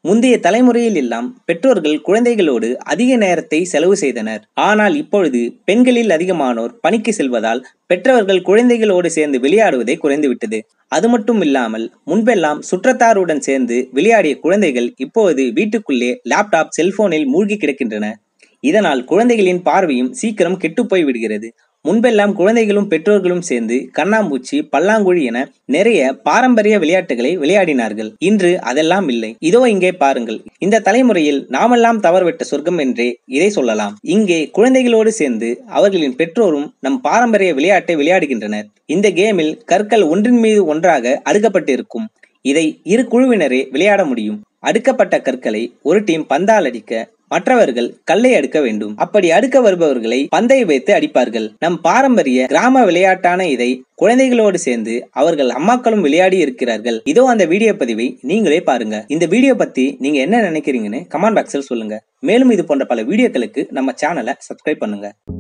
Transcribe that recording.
முந்தைய தலைமுறையில் எல்லாம் பெற்றோர்கள் குழந்தைகளோடு அதிக நேரத்தை செலவு செய்தனர் ஆனால் இப்பொழுது பெண்களில் அதிகமானோர் பணிக்கு செல்வதால் பெற்றவர்கள் குழந்தைகளோடு சேர்ந்து விளையாடுவதை குறைந்துவிட்டது அது மட்டும் இல்லாமல் முன்பெல்லாம் சுற்றத்தாருடன் சேர்ந்து விளையாடிய குழந்தைகள் இப்போது வீட்டுக்குள்ளே லேப்டாப் செல்போனில் மூழ்கி கிடக்கின்றன இதனால் குழந்தைகளின் பார்வையும் சீக்கிரம் கெட்டுப்போய் விடுகிறது முன்பெல்லாம் குழந்தைகளும் பெற்றோர்களும் சேர்ந்து கண்ணாம்பூச்சி பல்லாங்குழி என நிறைய பாரம்பரிய விளையாட்டுகளை விளையாடினார்கள் இன்று அதெல்லாம் இல்லை இதோ இங்கே பாருங்கள் இந்த தலைமுறையில் நாமெல்லாம் தவறுவிட்ட சொர்க்கம் என்றே இதை சொல்லலாம் இங்கே குழந்தைகளோடு சேர்ந்து அவர்களின் பெற்றோரும் நம் பாரம்பரிய விளையாட்டை விளையாடுகின்றனர் இந்த கேமில் கற்கள் ஒன்றின் மீது ஒன்றாக அடுக்கப்பட்டிருக்கும் இதை இரு குழுவினரே விளையாட முடியும் அடுக்கப்பட்ட கற்களை ஒரு டீம் பந்தால் அடிக்க மற்றவர்கள் கல்லை அடுக்க வேண்டும் அப்படி அடுக்க வருபவர்களை பந்தை வைத்து அடிப்பார்கள் நம் பாரம்பரிய கிராம விளையாட்டான இதை குழந்தைகளோடு சேர்ந்து அவர்கள் அம்மாக்களும் விளையாடி இருக்கிறார்கள் இதோ அந்த வீடியோ பதிவை நீங்களே பாருங்க இந்த வீடியோ பத்தி நீங்க என்ன நினைக்கிறீங்கன்னு கமெண்ட் பாக்ஸில் சொல்லுங்க மேலும் இது போன்ற பல வீடியோக்களுக்கு நம்ம சேனலை சப்ஸ்கிரைப் பண்ணுங்க